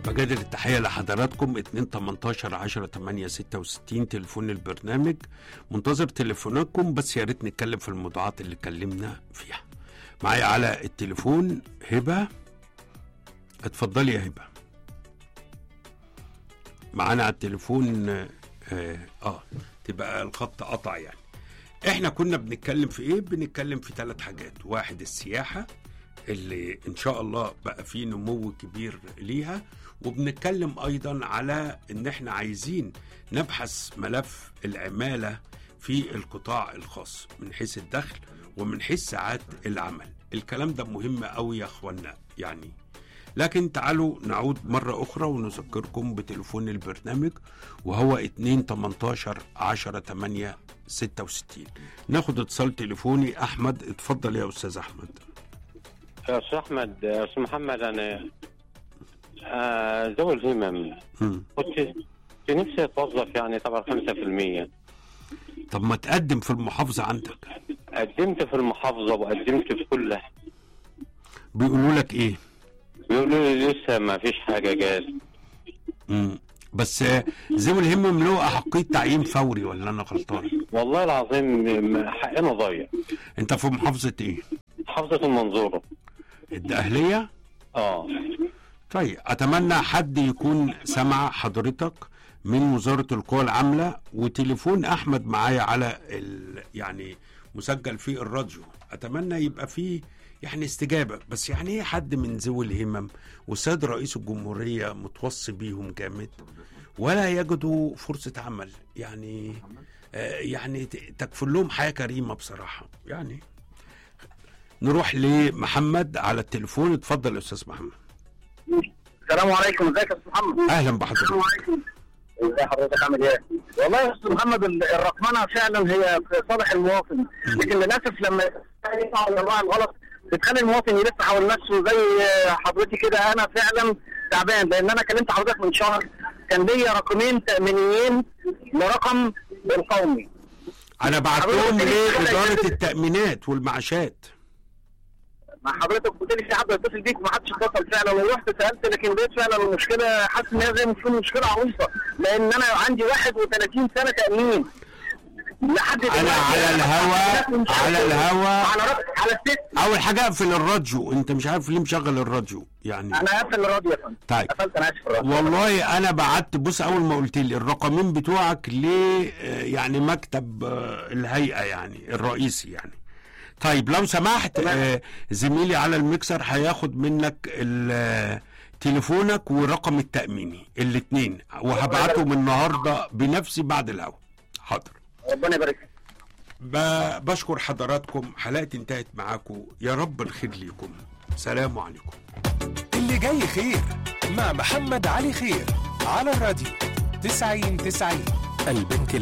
بجدد التحية لحضراتكم 2 18 10 8 66 تليفون البرنامج منتظر تليفوناتكم بس يا ريت نتكلم في الموضوعات اللي اتكلمنا فيها معايا على التليفون هبة اتفضلي يا هبة معانا على التليفون اه, آه تبقى الخط قطع يعني احنا كنا بنتكلم في ايه بنتكلم في ثلاث حاجات واحد السياحة اللي ان شاء الله بقى فيه نمو كبير ليها وبنتكلم ايضا على ان احنا عايزين نبحث ملف العمالة في القطاع الخاص من حيث الدخل ومن حيث ساعات العمل الكلام ده مهم قوي يا اخوانا يعني لكن تعالوا نعود مرة أخرى ونذكركم بتليفون البرنامج وهو 2 18 10 8 66 ناخد اتصال تليفوني أحمد اتفضل يا أستاذ أحمد يا استاذ احمد يا استاذ محمد انا آه ذوي الهمم مم. كنت كنت نفسي اتوظف يعني طبعا 5% طب ما تقدم في المحافظة عندك قدمت في المحافظه وقدمت في كل بيقولوا لك إيه بيقولوا لي لسه ما فيش حاجه جاز مم. بس آه، ذوي الهمم له أحقية تعيين فوري ولا أنا غلطان والله العظيم م- حقنا ضايع أنت في محافظة إيه محافظه المنصوره الدقهلية اه طيب اتمنى حد يكون سمع حضرتك من وزاره القوى العامله وتليفون احمد معايا على ال... يعني مسجل في الراديو اتمنى يبقى فيه يعني استجابه بس يعني ايه حد من ذوي الهمم والسيد رئيس الجمهوريه متوصي بيهم جامد ولا يجدوا فرصه عمل يعني آه يعني ت- تكفل لهم حياه كريمه بصراحه يعني نروح لمحمد على التليفون اتفضل يا استاذ محمد السلام عليكم ازيك يا استاذ محمد اهلا بحضرتك عليكم ازي حضرتك عامل ايه؟ والله يا استاذ محمد ال- الرقمنه فعلا هي في صالح المواطن لكن للاسف لما يقع الانواع الغلط بتخلي المواطن يلف حول نفسه زي حضرتك كده انا فعلا تعبان لان انا كلمت حضرتك من شهر كان ليا رقمين تامينيين لرقم القومي انا بعتهم لاداره التامينات والمعاشات مع حضرتك قلت لي في حد يتصل بيك وما حدش اتصل فعلا ورحت سالت لكن لقيت فعلا المشكله حاسس ان هي زي ما تكون مشكله عويصه لان انا عندي 31 سنه تامين لحد انا دلوقتي على الهوا على الهوا على رأس على الست اول حاجه اقفل الراديو انت مش عارف ليه مشغل الراديو يعني انا قافل الراديو يا فندم طيب قفلت انا اسف الراديو والله انا بعت بص اول ما قلت لي الرقمين بتوعك ل آه، يعني مكتب آه، الهيئه يعني الرئيسي يعني طيب لو سمحت آه، زميلي على الميكسر هياخد منك ال- آه، تليفونك ورقم التأميني الاثنين وهبعتهم النهارده بنفسي بعد الهوا حاضر ربنا يبارك فيك. ب- بشكر حضراتكم حلقتي انتهت معاكم يا رب الخير ليكم سلام عليكم اللي جاي خير مع محمد علي خير على الراديو 90 90 البنك